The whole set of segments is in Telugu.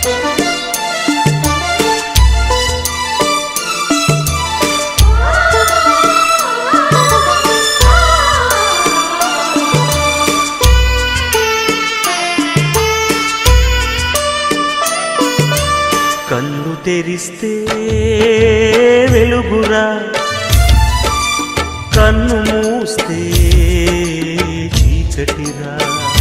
కన్ను తెరిస్తే వెలుగురా కన్ను మూస్తే చీకటిరా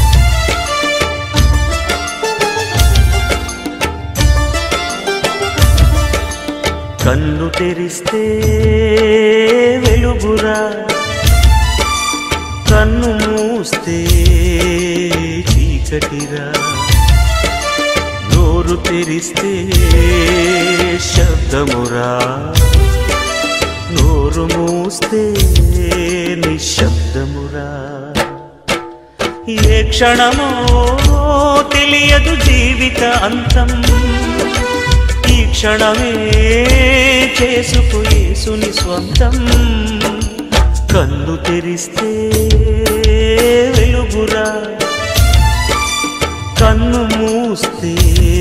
కన్ను తెరిస్తే వెలుగురా కన్ను మూస్తే చీకటిరా నోరు తెరిస్తే శబ్దమురా నోరు మూస్తే నిశ్శబ్దమురా ఏ క్షణమో తెలియదు జీవిత అంతం ఈ క్షణమే చేసుకు యేసుని స్వంతం కన్ను తెరిస్తే వెలుగురా కన్ను మూస్తే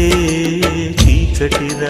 చీకటిరా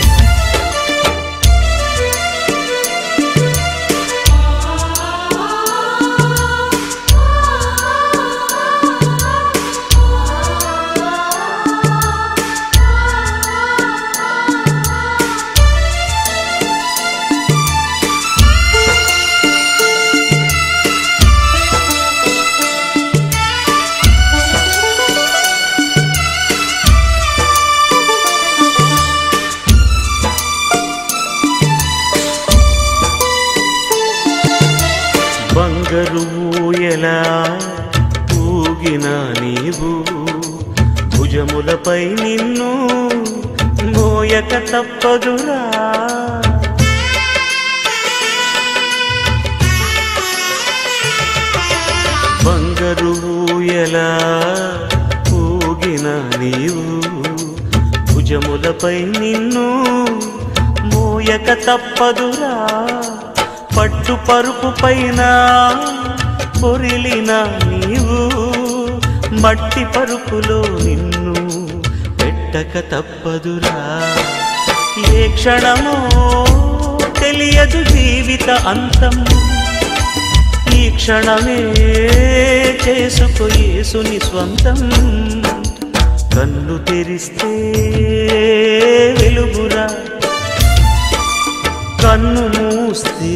బంగారు ఊయలా ఊగిన నీవు భుజములపై నిన్ను మోయక తప్పదురా బంగారు ఊయలా ఊగిన నీవు భుజములపై నిన్ను మోయక తప్పదురా పట్టు పరుపు పైన పొరిలిన నీవు మట్టి పరుపులో నిన్ను పెట్టక తప్పదురా ఏ క్షణమో తెలియదు జీవిత అంతం ఈ క్షణమే చేసుకు యేసుని స్వంతం కన్ను తెరిస్తే వెలుగురా కన్ను మూస్తే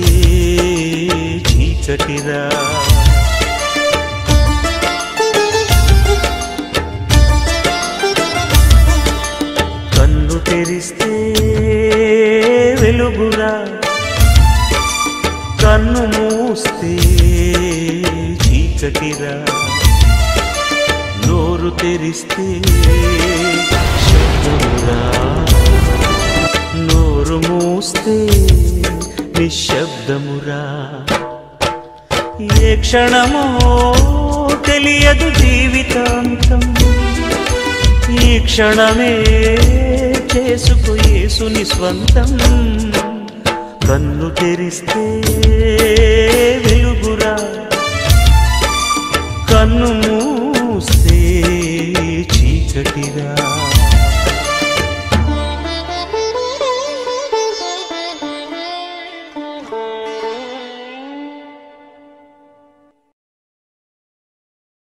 చీకటిరా కన్ను తెరిస్తే వెలుగురా కన్ను మూస్తే చీకటిరా నోరు తెరిస్తే శబ్దమురా నోరు మూస్తే నిశ్శబ్దమురా ఏ క్షణమో తెలియదు జీవితాంతం ఈ క్షణమే చేసుకు యేసుని స్వంతం కన్ను తెరిస్తే వెలుగురా కన్ను మూస్తే చీకటిరా